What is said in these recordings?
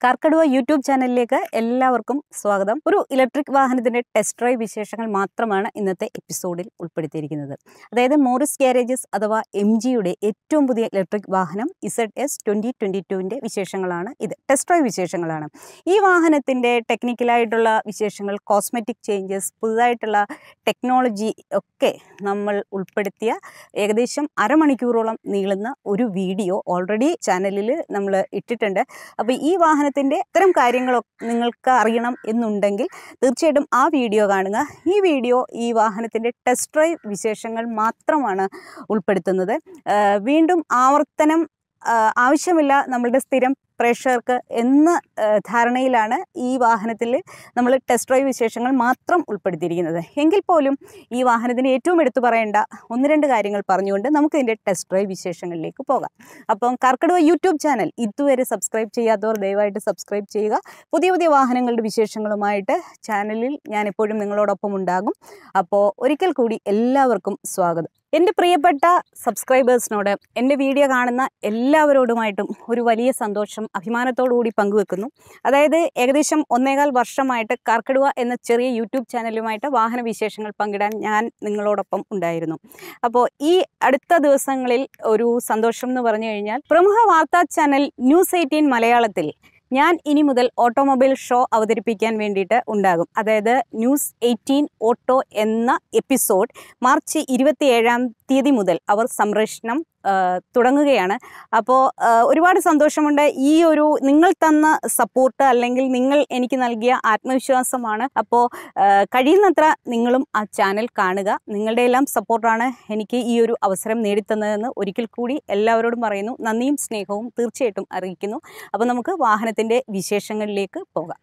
കർക്കടുവ YouTube ചാനലിലേക്ക് എല്ലാവർക്കും സ്വാഗതം ഒരു ഇലക്ട്രിക് വാഹനത്തിന്റെ ടെസ്റ്റ് ഡ്രൈവ് വിശേഷങ്ങൾ മാത്രമാണ് ഇന്നത്തെ എപ്പിസോഡിൽ ഉൾപ്പെടുത്തിയിരിക്കുന്നത് അതായത് മോറിസ് ഗ്യാരേജസ് അഥവാ എം ജിയുടെ ഏറ്റവും പുതിയ ഇലക്ട്രിക് വാഹനം ഇസഡ് എസ് ട്വന്റി ട്വന്റി ടുവിന്റെ വിശേഷങ്ങളാണ് ഇത് ടെസ്റ്റ് ഡ്രൈവ് വിശേഷങ്ങളാണ് ഈ വാഹനത്തിന്റെ ടെക്നിക്കലായിട്ടുള്ള വിശേഷങ്ങൾ കോസ്മെറ്റിക് ചേഞ്ചസ് പുതുതായിട്ടുള്ള ടെക്നോളജി ഒക്കെ നമ്മൾ ഉൾപ്പെടുത്തിയ ഏകദേശം അരമണിക്കൂറോളം നീളുന്ന ഒരു വീഡിയോ ഓൾറെഡി ചാനലിൽ നമ്മൾ ഇട്ടിട്ടുണ്ട് അപ്പോൾ ഈ വാഹനത്തിൻ്റെ ഇത്തരം കാര്യങ്ങളൊക്കെ നിങ്ങൾക്ക് അറിയണം എന്നുണ്ടെങ്കിൽ തീർച്ചയായിട്ടും ആ വീഡിയോ കാണുക ഈ വീഡിയോ ഈ വാഹനത്തിൻ്റെ ടെസ്റ്റ് ഡ്രൈവ് വിശേഷങ്ങൾ മാത്രമാണ് ഉൾപ്പെടുത്തുന്നത് ആ, വീണ്ടും ആവർത്തനം ആ, ആവശ്യമില്ല നമ്മളുടെ സ്ഥിരം പ്രേക്ഷകർക്ക് എന്ന ആ, ധാരണയിലാണ് ഈ വാഹനത്തിൽ നമ്മൾ ടെസ്റ്റ് ഡ്രൈവ് വിശേഷങ്ങൾ മാത്രം ഉൾപ്പെടുത്തിയിരിക്കുന്നത് എങ്കിൽ പോലും ഈ വാഹനത്തിന് ഏറ്റവും എടുത്തു പറയേണ്ട ഒന്ന് രണ്ട് കാര്യങ്ങൾ പറഞ്ഞുകൊണ്ട് നമുക്ക് ഇതിൻ്റെ ടെസ്റ്റ് ഡ്രൈവ് വിശേഷങ്ങളിലേക്ക് പോകാം അപ്പം കർക്കിടക യൂട്യൂബ് ചാനൽ ഇതുവരെ സബ്സ്ക്രൈബ് ചെയ്യാത്തവർ ദയവായിട്ട് സബ്സ്ക്രൈബ് ചെയ്യുക പുതിയ പുതിയ വാഹനങ്ങളുടെ വിശേഷങ്ങളുമായിട്ട് ചാനലിൽ ഞാൻ എപ്പോഴും നിങ്ങളോടൊപ്പം ഉണ്ടാകും അപ്പോൾ ഒരിക്കൽ കൂടി എല്ലാവർക്കും സ്വാഗതം എൻ്റെ പ്രിയപ്പെട്ട സബ്സ്ക്രൈബേഴ്സിനോട് എൻ്റെ വീഡിയോ കാണുന്ന എല്ലാവരോടുമായിട്ടും ഒരു വലിയ സന്തോഷം അഭിമാനത്തോടു കൂടി പങ്കുവെക്കുന്നു അതായത് ഏകദേശം ഒന്നേകാൽ വർഷമായിട്ട് കാർക്കടുവ എന്ന ചെറിയ യൂട്യൂബ് ചാനലുമായിട്ട് വാഹന വിശേഷങ്ങൾ പങ്കിടാൻ ഞാൻ നിങ്ങളോടൊപ്പം ഉണ്ടായിരുന്നു അപ്പോൾ ഈ അടുത്ത ദിവസങ്ങളിൽ ഒരു സന്തോഷം എന്ന് പറഞ്ഞു കഴിഞ്ഞാൽ പ്രമുഖ വാർത്താ ചാനൽ ന്യൂസ് എയ്റ്റീൻ മലയാളത്തിൽ ഞാൻ ഇനി മുതൽ ഓട്ടോമൊബൈൽ ഷോ അവതരിപ്പിക്കാൻ വേണ്ടിയിട്ട് ഉണ്ടാകും അതായത് ന്യൂസ് എയ്റ്റീൻ ഓട്ടോ എന്ന എപ്പിസോഡ് മാർച്ച് ഇരുപത്തിയേഴാം തീയതി മുതൽ അവർ സംപ്രേഷണം ആ, തുടങ്ങുകയാണ് അപ്പോൾ ആ, ഒരുപാട് സന്തോഷമുണ്ട് ഈ ഒരു നിങ്ങൾ തന്ന സപ്പോർട്ട് അല്ലെങ്കിൽ നിങ്ങൾ എനിക്ക് നൽകിയ ആത്മവിശ്വാസമാണ് അപ്പോൾ കഴിയുന്നത്ര നിങ്ങളും ആ ചാനൽ കാണുക നിങ്ങളുടെ എല്ലാം സപ്പോർട്ടാണ് എനിക്ക് ഈ ഒരു അവസരം നേടിത്തന്നതെന്ന് ഒരിക്കൽ കൂടി എല്ലാവരോടും പറയുന്നു നന്ദിയും സ്നേഹവും തീർച്ചയായിട്ടും അറിയിക്കുന്നു അപ്പോൾ നമുക്ക് വാഹനത്തിൻ്റെ വിശേഷങ്ങളിലേക്ക് പോകാം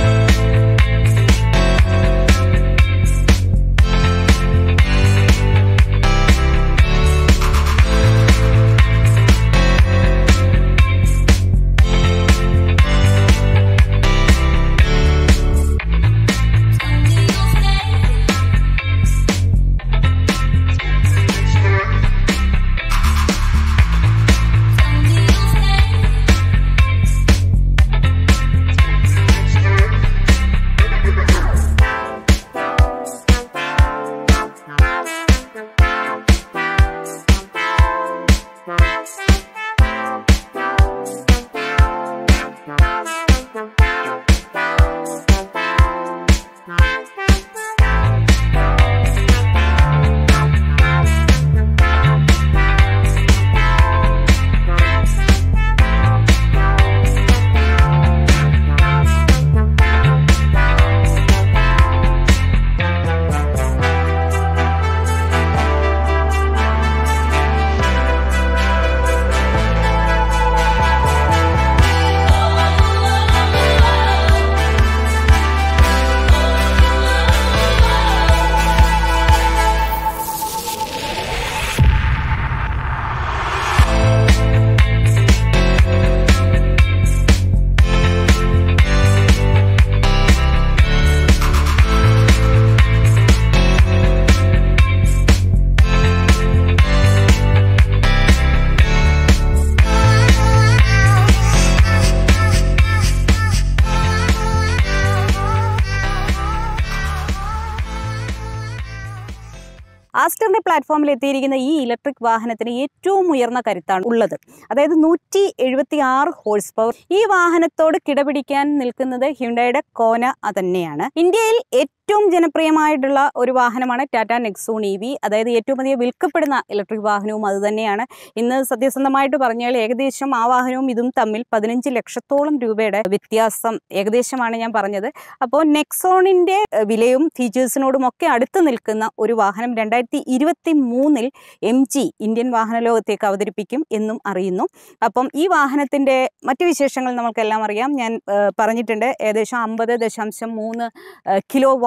ആസ്റ്ററിന്റെ പ്ലാറ്റ്ഫോമിൽ എത്തിയിരിക്കുന്ന ഈ ഇലക്ട്രിക് വാഹനത്തിന് ഏറ്റവും ഉയർന്ന കരുത്താണ് ഉള്ളത് അതായത് നൂറ്റി എഴുപത്തി ആറ് ഹോഴ്സ് പവർ ഈ വാഹനത്തോട് കിടപിടിക്കാൻ നിൽക്കുന്നത് ഹ്യുണ്ടയുടെ കോന തന്നെയാണ് ഇന്ത്യയിൽ ഏറ്റവും ജനപ്രിയമായിട്ടുള്ള ഒരു വാഹനമാണ് ടാറ്റ നെക്സോൺ ഇ വി അതായത് ഏറ്റവും അധികം വിൽക്കപ്പെടുന്ന ഇലക്ട്രിക് വാഹനവും അത് തന്നെയാണ് ഇന്ന് സത്യസന്ധമായിട്ട് പറഞ്ഞാൽ ഏകദേശം ആ വാഹനവും ഇതും തമ്മിൽ പതിനഞ്ച് ലക്ഷത്തോളം രൂപയുടെ വ്യത്യാസം ഏകദേശമാണ് ഞാൻ പറഞ്ഞത് അപ്പോൾ നെക്സോണിന്റെ ഏഹ്, വിലയും ഫീച്ചേഴ്സിനോടും ഒക്കെ അടുത്ത് നിൽക്കുന്ന ഒരു വാഹനം രണ്ടായിരത്തി ഇരുപത്തി മൂന്നിൽ എം ജി ഇന്ത്യൻ വാഹന ലോകത്തേക്ക് അവതരിപ്പിക്കും എന്നും അറിയുന്നു അപ്പം ഈ വാഹനത്തിന്റെ മറ്റു വിശേഷങ്ങൾ നമുക്കെല്ലാം അറിയാം ഞാൻ ഏഹ്, പറഞ്ഞിട്ടുണ്ട് ഏകദേശം അമ്പത് ദശാംശം മൂന്ന് കിലോ വാട്ട്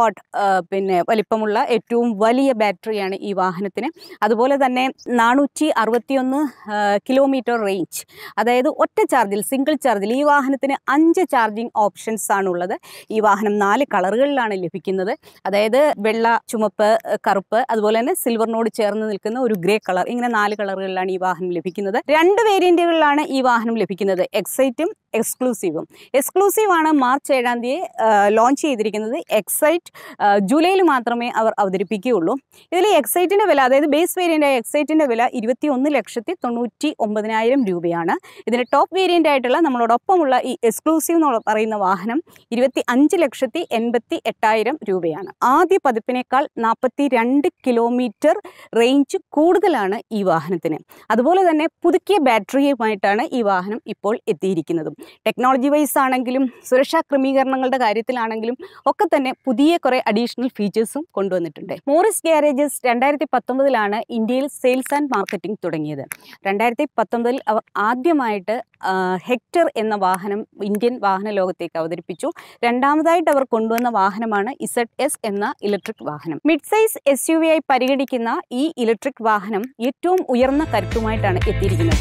വാട്ട് പിന്നെ വലിപ്പമുള്ള ഏറ്റവും വലിയ ബാറ്ററിയാണ് ഈ വാഹനത്തിന് അതുപോലെ തന്നെ നാനൂറ്റി അറുപത്തിയൊന്ന് കിലോമീറ്റർ റേഞ്ച് അതായത് ഒറ്റ ചാർജിൽ സിംഗിൾ ചാർജിൽ ഈ വാഹനത്തിന് അഞ്ച് ചാർജിങ് ഓപ്ഷൻസ് ആണുള്ളത് ഈ വാഹനം നാല് കളറുകളിലാണ് ലഭിക്കുന്നത് അതായത് വെള്ള ചുമപ്പ് ഏഹ് കറുപ്പ് അതുപോലെ തന്നെ സിൽവറിനോട് ചേർന്ന് നിൽക്കുന്ന ഒരു ഗ്രേ കളർ ഇങ്ങനെ നാല് കളറുകളിലാണ് ഈ വാഹനം ലഭിക്കുന്നത് രണ്ട് വേരിയന്റുകളിലാണ് ഈ വാഹനം ലഭിക്കുന്നത് എക്സൈറ്റും എക്സ്ക്ലൂസീവും എക്സ്ക്ലൂസീവ് ആണ് മാർച്ച് ഏഴാം തീയതി ലോഞ്ച് ചെയ്തിരിക്കുന്നത് എക്സൈറ്റ് ജൂലൈയിൽ മാത്രമേ അവർ അവതരിപ്പിക്കുകയുള്ളൂ ഇതിൽ എക്സൈറ്റിൻ്റെ വില അതായത് ബേസ് വേരിയൻ്റ് ആയ എക്സൈറ്റിൻ്റെ വില ഇരുപത്തി ഒന്ന് ലക്ഷത്തി തൊണ്ണൂറ്റി ഒമ്പതിനായിരം രൂപയാണ് ഇതിൻ്റെ ടോപ്പ് വേരിയൻ്റ് ആയിട്ടുള്ള നമ്മളോടൊപ്പമുള്ള ഈ എക്സ്ക്ലൂസീവ് എന്ന് പറയുന്ന വാഹനം ഇരുപത്തി അഞ്ച് ലക്ഷത്തി എൺപത്തി എട്ടായിരം രൂപയാണ് ആദ്യ പതിപ്പിനേക്കാൾ നാൽപ്പത്തി രണ്ട് കിലോമീറ്റർ റേഞ്ച് കൂടുതലാണ് ഈ വാഹനത്തിന് അതുപോലെ തന്നെ പുതുക്കിയ ബാറ്ററിയുമായിട്ടാണ് ഈ വാഹനം ഇപ്പോൾ എത്തിയിരിക്കുന്നതും ടെക്നോളജി വൈസ് ആണെങ്കിലും സുരക്ഷാ ക്രമീകരണങ്ങളുടെ കാര്യത്തിലാണെങ്കിലും ഒക്കെ തന്നെ പുതിയ കുറേ അഡീഷണൽ ഫീച്ചേഴ്സും കൊണ്ടുവന്നിട്ടുണ്ട് മോറിസ് ഗ്യാരേജസ് രണ്ടായിരത്തി പത്തൊമ്പതിലാണ് ഇന്ത്യയിൽ സെയിൽസ് ആൻഡ് മാർക്കറ്റിംഗ് തുടങ്ങിയത് രണ്ടായിരത്തി പത്തൊമ്പതിൽ അവർ ആദ്യമായിട്ട് ആ, ഹെക്ടർ എന്ന വാഹനം ഇന്ത്യൻ വാഹന ലോകത്തേക്ക് അവതരിപ്പിച്ചു രണ്ടാമതായിട്ട് അവർ കൊണ്ടുവന്ന വാഹനമാണ് ഇസഡ് എസ് എന്ന ഇലക്ട്രിക് വാഹനം mid size S U V ആയി പരിഗണിക്കുന്ന ഈ ഇലക്ട്രിക് വാഹനം ഏറ്റവും ഉയർന്ന കരുത്തുമായിട്ടാണ് എത്തിയിരിക്കുന്നത്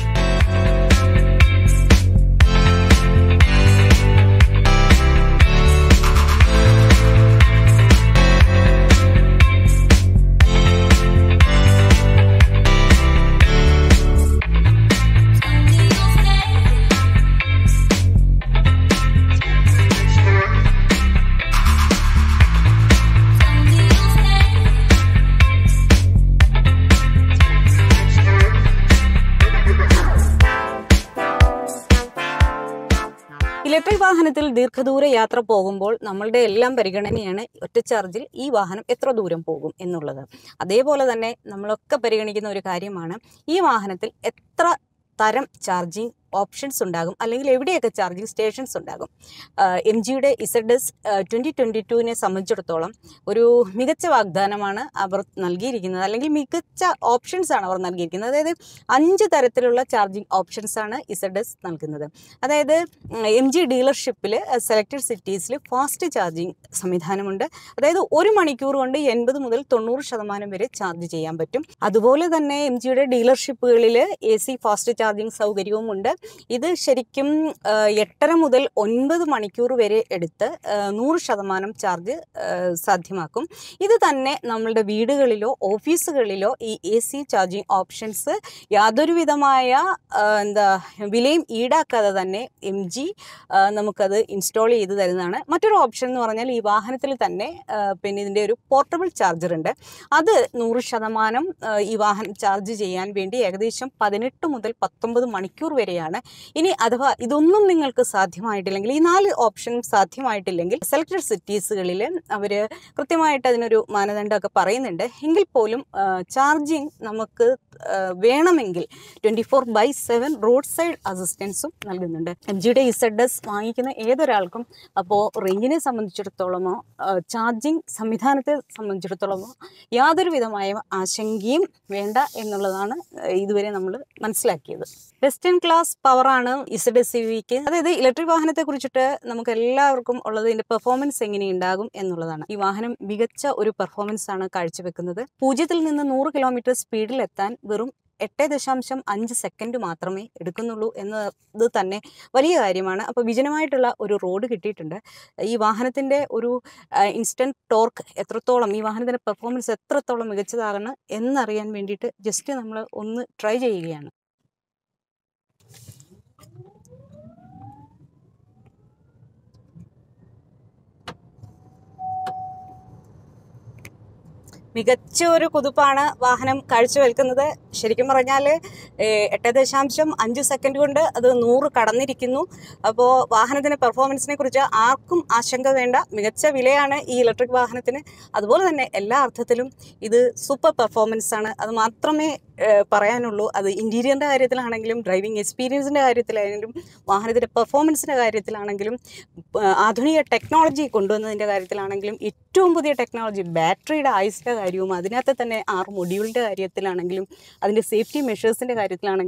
ഇലക്ട്രിക് വാഹനത്തിൽ ദീർഘദൂര യാത്ര പോകുമ്പോൾ നമ്മളുടെ എല്ലാം പരിഗണനയാണ് ഒറ്റ ചാർജിൽ ഈ വാഹനം എത്ര ദൂരം പോകും എന്നുള്ളത് അതേപോലെ തന്നെ നമ്മളൊക്കെ പരിഗണിക്കുന്ന ഒരു കാര്യമാണ് ഈ വാഹനത്തിൽ എത്ര തരം ചാർജിങ് ഓപ്ഷൻസ് ഉണ്ടാകും അല്ലെങ്കിൽ എവിടെയൊക്കെ ചാർജിങ് സ്റ്റേഷൻസ് ഉണ്ടാകും എം ജിയുടെ ഇസഡ് എസ് ട്വൻറ്റി ട്വൻറ്റി ടുവിനെ സംബന്ധിച്ചിടത്തോളം ഒരു മികച്ച വാഗ്ദാനമാണ് അവർ നൽകിയിരിക്കുന്നത് അല്ലെങ്കിൽ മികച്ച ഓപ്ഷൻസ് ആണ് അവർ നൽകിയിരിക്കുന്നത് അതായത് അഞ്ച് തരത്തിലുള്ള ചാർജിങ് ഓപ്ഷൻസ് ആണ് ഇസഡ് എസ് നൽകുന്നത് അതായത് എം ജി ഡീലർഷിപ്പിൽ സെലക്റ്റഡ് സിറ്റീസിൽ ഫാസ്റ്റ് ചാർജിങ് സംവിധാനമുണ്ട് അതായത് ഒരു മണിക്കൂർ കൊണ്ട് എൺപത് മുതൽ തൊണ്ണൂറ് ശതമാനം വരെ ചാർജ് ചെയ്യാൻ പറ്റും അതുപോലെ തന്നെ എം ജിയുടെ ഡീലർഷിപ്പുകളിൽ എ സി ഫാസ്റ്റ് ചാർജിങ് സൗകര്യവും ഉണ്ട് ഇത് ശരിക്കും ആ, എട്ടര മുതൽ ഒൻപത് മണിക്കൂർ വരെ എടുത്ത് ആ, നൂറ് ശതമാനം ചാർജ് ആ, സാധ്യമാക്കും ഇത് തന്നെ നമ്മളുടെ വീടുകളിലോ ഓഫീസുകളിലോ ഈ എ സി ചാർജിങ് ഓപ്ഷൻസ് യാതൊരു വിധമായ ആ, എന്താ വിലയും ഈടാക്കാതെ തന്നെ എം ജി നമുക്കത് ഇൻസ്റ്റാൾ ചെയ്ത് തരുന്നതാണ് മറ്റൊരു ഓപ്ഷൻ എന്ന് പറഞ്ഞാൽ ഈ വാഹനത്തിൽ തന്നെ ആ, പിന്നെ ഇതിൻ്റെ ഒരു പോർട്ടബിൾ ചാർജർ ഉണ്ട് അത് നൂറ് ശതമാനം ആ, ഈ വാഹനം ചാർജ് ചെയ്യാൻ വേണ്ടി ഏകദേശം പതിനെട്ട് മുതൽ പത്തൊമ്പത് മണിക്കൂർ വരെയാണ് ഇനി അഥവാ ഇതൊന്നും നിങ്ങൾക്ക് സാധ്യമായിട്ടില്ലെങ്കിൽ ഈ നാല് ഓപ്ഷൻ സാധ്യമായിട്ടില്ലെങ്കിൽ സെലക്ടഡ് സിറ്റീസുകളിൽ അവർ കൃത്യമായിട്ട് അതിനൊരു മാനദണ്ഡമൊക്കെ പറയുന്നുണ്ട് എങ്കിൽ പോലും ചാർജിങ് നമുക്ക് ആ, വേണമെങ്കിൽ twenty four by seven road side അസിസ്റ്റൻസും നൽകുന്നുണ്ട് എം ജിയുടെ ഇസഡ് എസ് വാങ്ങിക്കുന്ന ഏതൊരാൾക്കും അപ്പോൾ റേഞ്ചിനെ സംബന്ധിച്ചിടത്തോളമോ ചാർജിങ് സംവിധാനത്തെ സംബന്ധിച്ചിടത്തോളമോ യാതൊരു വിധമായ ആശങ്കയും വേണ്ട എന്നുള്ളതാണ് ആ, ഇതുവരെ നമ്മൾ മനസ്സിലാക്കിയത് വെസ്റ്റേൺ ക്ലാസ് പവറാണ് ഇസഡ് എസ് വിക്ക് അതായത് ഇലക്ട്രിക് വാഹനത്തെ കുറിച്ചിട്ട് നമുക്ക് എല്ലാവർക്കും ഉള്ളത് ഇതിന്റെ പെർഫോമൻസ് എങ്ങനെയുണ്ടാകും എന്നുള്ളതാണ് ഈ വാഹനം മികച്ച ഒരു പെർഫോമൻസ് ആണ് കാഴ്ചവെക്കുന്നത് പൂജ്യത്തിൽ നിന്ന് നൂറ് കിലോമീറ്റർ സ്പീഡിൽ എത്താൻ വെറും എട്ട് ദശാംശം അഞ്ച് സെക്കൻഡ് മാത്രമേ എടുക്കുന്നുള്ളൂ എന്നത് തന്നെ വലിയ കാര്യമാണ് അപ്പോൾ വിജനമായിട്ടുള്ള ഒരു റോഡ് കിട്ടിയിട്ടുണ്ട് ഈ വാഹനത്തിൻ്റെ ഒരു ഇൻസ്റ്റൻറ്റ് ടോർക്ക് എത്രത്തോളം ഈ വാഹനത്തിൻ്റെ പെർഫോമൻസ് എത്രത്തോളം മികച്ചതാകണം എന്നറിയാൻ വേണ്ടിയിട്ട് ജസ്റ്റ് നമ്മൾ ഒന്ന് ട്രൈ ചെയ്യുകയാണ് മികച്ച ഒരു കുതിപ്പാണ് വാഹനം കാഴ്ചവെക്കുന്നത് ശരിക്കും പറഞ്ഞാൽ എട്ട് ദശാംശം അഞ്ച് സെക്കൻഡ് കൊണ്ട് അത് നൂറ് കടന്നിരിക്കുന്നു അപ്പോൾ വാഹനത്തിൻ്റെ പെർഫോമൻസിനെ കുറിച്ച് ആർക്കും ആശങ്ക വേണ്ട മികച്ച വിലയാണ് ഈ ഇലക്ട്രിക് വാഹനത്തിന് അതുപോലെ തന്നെ എല്ലാ അർത്ഥത്തിലും ഇത് സൂപ്പർ പെർഫോമൻസ് ആണ് അത് മാത്രമേ ഏഹ്, പറയാനുള്ളൂ അത് ഇൻറ്റീരിയറിൻ്റെ കാര്യത്തിലാണെങ്കിലും ഡ്രൈവിംഗ് എക്സ്പീരിയൻസിൻ്റെ കാര്യത്തിലാണെങ്കിലും വാഹനത്തിൻ്റെ പെർഫോമൻസിൻ്റെ കാര്യത്തിലാണെങ്കിലും ആ, ആധുനിക ടെക്നോളജി കൊണ്ടുവന്നതിൻ്റെ കാര്യത്തിലാണെങ്കിലും ഏറ്റവും പുതിയ ടെക്നോളജി ബാറ്ററിയുടെ ആയുസിൻ്റെ കാര്യവും അതിനകത്ത് തന്നെ ആറ് മൊഡ്യൂളിൻ്റെ കാര്യത്തിലാണെങ്കിലും അതിൻ്റെ സേഫ്റ്റി മെഷേഴ്സിൻ്റെ കാര്യത്തിലാണെങ്കിലും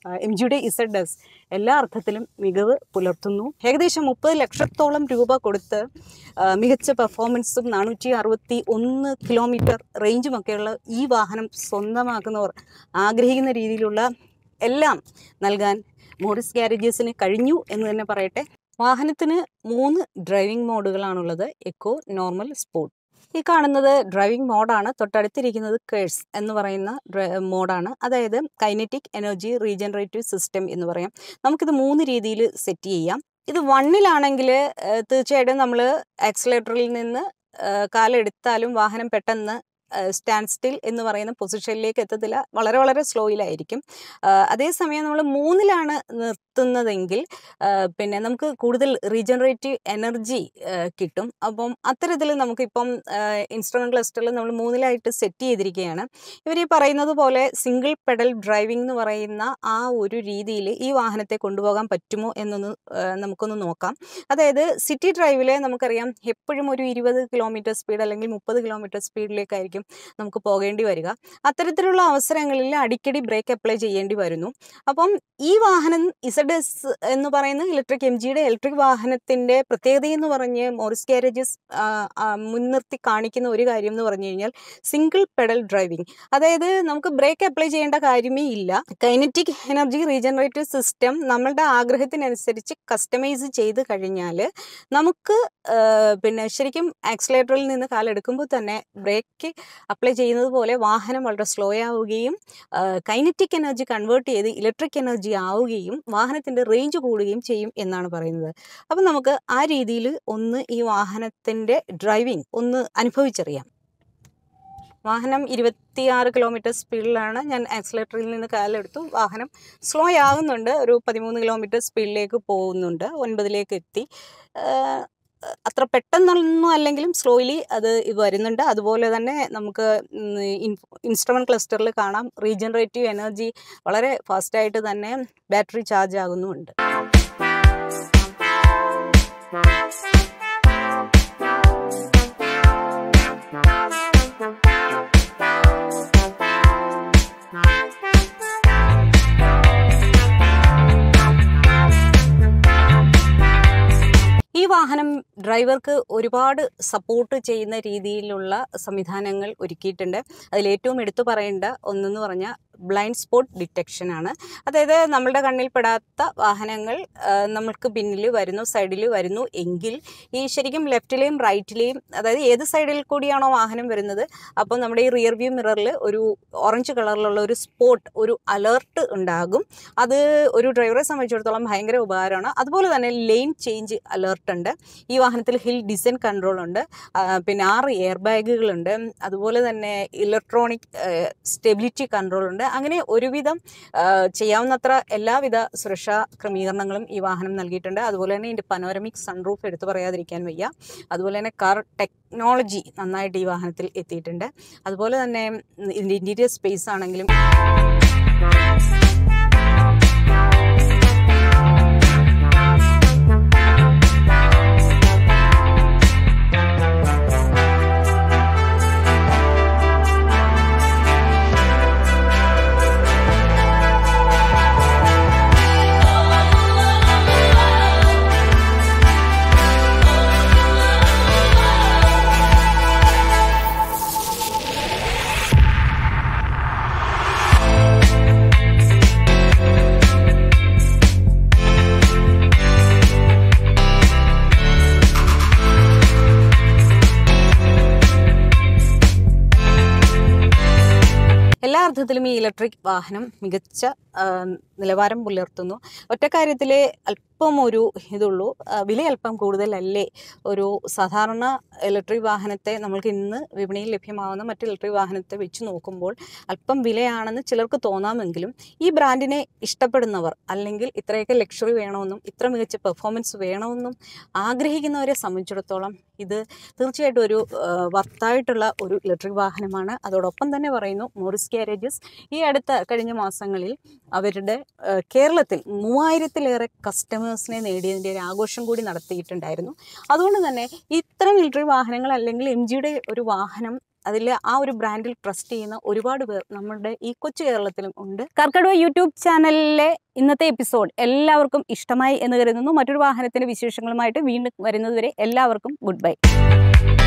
എം ജിയുടെ ഇസഡ് എസ് എല്ലാ അർത്ഥത്തിലും മികവ് പുലർത്തുന്നു ഏകദേശം മുപ്പത് ലക്ഷത്തോളം രൂപ കൊടുത്ത് ആ, മികച്ച പെർഫോമൻസും നാനൂറ്റി അറുപത്തി ഒന്ന് കിലോമീറ്റർ റേഞ്ചുമൊക്കെയുള്ള ഈ വാഹനം സ്വന്തമാക്കുന്നവർ ആഗ്രഹിക്കുന്ന രീതിയിലുള്ള എല്ലാം നൽകാൻ മോറിസ് ഗ്യാരേജസിന് കഴിഞ്ഞു എന്ന് തന്നെ പറയട്ടെ വാഹനത്തിന് മൂന്ന് ഡ്രൈവിംഗ് മോഡുകളാണുള്ളത് എക്കോ നോർമൽ സ്പോർട്ട് ഈ കാണുന്നത് ഡ്രൈവിംഗ് മോഡാണ് തൊട്ടടുത്തിരിക്കുന്നത് കേഴ്സ് എന്ന് പറയുന്ന ഡ്ര- മോഡാണ് അതായത് കൈനറ്റിക് എനർജി റീജനറേറ്റീവ് സിസ്റ്റം എന്ന് പറയാം നമുക്കിത് മൂന്ന് രീതിയിൽ സെറ്റ് ചെയ്യാം ഇത് വണ്ണിലാണെങ്കിൽ തീർച്ചയായിട്ടും നമ്മൾ ആക്സിലേറ്ററിൽ നിന്ന് ആ, കാലെടുത്താലും വാഹനം പെട്ടെന്ന് സ്റ്റാൻഡ് സ്റ്റിൽ എന്ന് പറയുന്ന പൊസിഷനിലേക്ക് എത്തത്തില്ല വളരെ വളരെ സ്ലോയിലായിരിക്കും ആ, അതേസമയം നമ്മൾ മൂന്നിലാണ് നിർത്തുന്നതെങ്കിൽ ആ, പിന്നെ നമുക്ക് കൂടുതൽ റീജനറേറ്റീവ് എനർജി കിട്ടും അപ്പം അത്തരത്തിൽ നമുക്കിപ്പം ഇൻസ്ട്രുമെൻറ്റ് ക്ലസ്റ്ററിൽ നമ്മൾ മൂന്നിലായിട്ട് സെറ്റ് ചെയ്തിരിക്കുകയാണ് ഇവർ ഈ പറയുന്നത് പോലെ സിംഗിൾ പെഡൽ ഡ്രൈവിംഗ് എന്ന് പറയുന്ന ആ ഒരു രീതിയിൽ ഈ വാഹനത്തെ കൊണ്ടുപോകാൻ പറ്റുമോ എന്നൊന്ന് ആ, നമുക്കൊന്ന് നോക്കാം അതായത് സിറ്റി ഡ്രൈവിൽ നമുക്കറിയാം എപ്പോഴും ഒരു ഇരുപത് കിലോമീറ്റർ സ്പീഡ് അല്ലെങ്കിൽ മുപ്പത് കിലോമീറ്റർ സ്പീഡിലേക്കായിരിക്കും നമുക്ക് പോകേണ്ടി വരിക അത്തരത്തിലുള്ള അവസരങ്ങളിൽ അടിക്കടി ബ്രേക്ക് അപ്ലൈ ചെയ്യേണ്ടി വരുന്നു അപ്പം ഈ വാഹനം ഇസഡ് എസ് എന്ന് പറയുന്ന ഇലക്ട്രിക് എം ജിയുടെ ഇലക്ട്രിക് വാഹനത്തിൻ്റെ പ്രത്യേകത എന്ന് പറഞ്ഞ് മോറിസ് ഗ്യാരേജസ് മുൻനിർത്തി കാണിക്കുന്ന ഒരു കാര്യം എന്ന് പറഞ്ഞു കഴിഞ്ഞാൽ സിംഗിൾ പെഡൽ ഡ്രൈവിംഗ് അതായത് നമുക്ക് ബ്രേക്ക് അപ്ലൈ ചെയ്യേണ്ട കാര്യമേ ഇല്ല കൈനറ്റിക് എനർജി റീജനറേറ്റീവ് സിസ്റ്റം നമ്മളുടെ ആഗ്രഹത്തിനനുസരിച്ച് കസ്റ്റമൈസ് ചെയ്ത് കഴിഞ്ഞാൽ നമുക്ക് ആ, പിന്നെ ശരിക്കും ആക്സിലേറ്ററിൽ നിന്ന് കാലെടുക്കുമ്പോൾ തന്നെ ബ്രേക്ക് അപ്ലൈ ചെയ്യുന്നത് പോലെ വാഹനം വളരെ സ്ലോ ആവുകയും കൈനറ്റിക് എനർജി കൺവേർട്ട് ചെയ്ത് ഇലക്ട്രിക് എനർജി ആവുകയും വാഹനത്തിൻ്റെ റേഞ്ച് കൂടുകയും ചെയ്യും എന്നാണ് പറയുന്നത് അപ്പം നമുക്ക് ആ രീതിയിൽ ഒന്ന് ഈ വാഹനത്തിൻ്റെ ഡ്രൈവിംഗ് ഒന്ന് അനുഭവിച്ചറിയാം വാഹനം ഇരുപത്തിയാറ് കിലോമീറ്റർ സ്പീഡിലാണ് ഞാൻ ആക്സിലേറ്ററിൽ നിന്ന് കാലെടുത്തു വാഹനം സ്ലോ ആകുന്നുണ്ട് ഒരു പതിമൂന്ന് കിലോമീറ്റർ സ്പീഡിലേക്ക് പോകുന്നുണ്ട് ഒൻപതിലേക്ക് എത്തി ആഹ് അത്ര പെട്ടെന്നൊന്നും അല്ലെങ്കിലും സ്ലോയിലി അത് വരുന്നുണ്ട് അതുപോലെ തന്നെ നമുക്ക് ഇൻസ്ട്രുമെൻറ്റ് ക്ലസ്റ്ററിൽ കാണാം റീജനറേറ്റീവ് എനർജി വളരെ ഫാസ്റ്റായിട്ട് തന്നെ ബാറ്ററി ചാർജ് ആകുന്നുമുണ്ട് ഈ വാഹനം ഡ്രൈവർക്ക് ഒരുപാട് സപ്പോർട്ട് ചെയ്യുന്ന രീതിയിലുള്ള സംവിധാനങ്ങൾ ഒരുക്കിയിട്ടുണ്ട് അതിലേറ്റവും എടുത്തു പറയേണ്ട ഒന്നെന്ന് പറഞ്ഞാൽ ബ്ലൈൻഡ് സ്പോട്ട് ഡിറ്റക്ഷൻ ആണ് അതായത് നമ്മളുടെ കണ്ണിൽ പെടാത്ത വാഹനങ്ങൾ ആ, നമ്മൾക്ക് പിന്നിൽ വരുന്നു സൈഡിൽ വരുന്നു എങ്കിൽ ഈ ശരിക്കും ലെഫ്റ്റിലെയും റൈറ്റിലെയും അതായത് ഏത് സൈഡിൽ കൂടിയാണോ വാഹനം വരുന്നത് അപ്പോൾ നമ്മുടെ ഈ റിയർ വ്യൂ മിററിൽ ഒരു ഓറഞ്ച് കളറിലുള്ള ഒരു സ്പോട്ട് ഒരു അലേർട്ട് ഉണ്ടാകും അത് ഒരു ഡ്രൈവറെ സംബന്ധിച്ചിടത്തോളം ഭയങ്കര ഉപകാരമാണ് അതുപോലെ തന്നെ ലെയിൻ ചേഞ്ച് അലേർട്ട് ഉണ്ട് ഈ വാഹനത്തിൽ ഹിൽ ഡിസൈൻ കൺട്രോൾ ഉണ്ട് ആ, പിന്നെ ആറ് എയർ ബാഗുകളുണ്ട് അതുപോലെ തന്നെ ഇലക്ട്രോണിക് സ്റ്റെബിലിറ്റി കൺട്രോൾ ഉണ്ട് അങ്ങനെ ഒരുവിധം ആ, ചെയ്യാവുന്നത്ര എല്ലാവിധ സുരക്ഷാ ക്രമീകരണങ്ങളും ഈ വാഹനം നൽകിയിട്ടുണ്ട് അതുപോലെ തന്നെ ഇതിൻ്റെ പനോരമിക് സൺറൂഫ് എടുത്തു പറയാതിരിക്കാൻ വയ്യ അതുപോലെ തന്നെ കാർ ടെക്നോളജി നന്നായിട്ട് ഈ വാഹനത്തിൽ എത്തിയിട്ടുണ്ട് അതുപോലെ തന്നെ ഇതിൻ്റെ ഇൻറ്റീരിയർ സ്പേസ് ആണെങ്കിലും എല്ലാ അർത്ഥത്തിലും ഈ ഇലക്ട്രിക് വാഹനം മികച്ച ആ, നിലവാരം പുലർത്തുന്നു ഒറ്റ കാര്യത്തിൽ അല്പം ഒരു ഇതുള്ളൂ ആ, വില അല്പം കൂടുതലല്ലേ ഒരു സാധാരണ ഇലക്ട്രിക് വാഹനത്തെ നമ്മൾക്ക് ഇന്ന് വിപണിയിൽ ലഭ്യമാവുന്ന മറ്റ് ഇലക്ട്രിക് വാഹനത്തെ വെച്ച് നോക്കുമ്പോൾ അല്പം വിലയാണെന്ന് ചിലർക്ക് തോന്നാമെങ്കിലും ഈ ബ്രാൻഡിനെ ഇഷ്ടപ്പെടുന്നവർ അല്ലെങ്കിൽ ഇത്രയൊക്കെ ലക്ഷറി വേണമെന്നും ഇത്ര മികച്ച പെർഫോമൻസ് വേണമെന്നും ആഗ്രഹിക്കുന്നവരെ സംബന്ധിച്ചിടത്തോളം ഇത് തീർച്ചയായിട്ടും ഒരു ആ, വർത്തായിട്ടുള്ള ഒരു ഇലക്ട്രിക് വാഹനമാണ് അതോടൊപ്പം തന്നെ പറയുന്നു മോറിസ് ഗ്യാരേജസ് ഈ അടുത്ത കഴിഞ്ഞ മാസങ്ങളിൽ അവരുടെ ആ, കേരളത്തിൽ മൂവായിരത്തിലേറെ കസ്റ്റമേഴ്സിനെ നേടിയതിൻ്റെ ഒരു ആഘോഷം കൂടി നടത്തിയിട്ടുണ്ടായിരുന്നു അതുകൊണ്ട് തന്നെ ഇത്തരം ഇലക്ട്രിക് വാഹനങ്ങൾ അല്ലെങ്കിൽ എം ജിയുടെ ഒരു വാഹനം അതിൽ ആ ഒരു ബ്രാൻഡിൽ ട്രസ്റ്റ് ചെയ്യുന്ന ഒരുപാട് പേർ നമ്മുടെ ഈ കൊച്ചു കേരളത്തിലും ഉണ്ട് കർക്കടവ യൂട്യൂബ് ചാനലിലെ ഇന്നത്തെ എപ്പിസോഡ് എല്ലാവർക്കും ഇഷ്ടമായി എന്ന് കരുതുന്നു മറ്റൊരു വാഹനത്തിന്റെ വിശേഷങ്ങളുമായിട്ട് വീണ്ടും വരുന്നതുവരെ എല്ലാവർക്കും ഗുഡ് ബൈ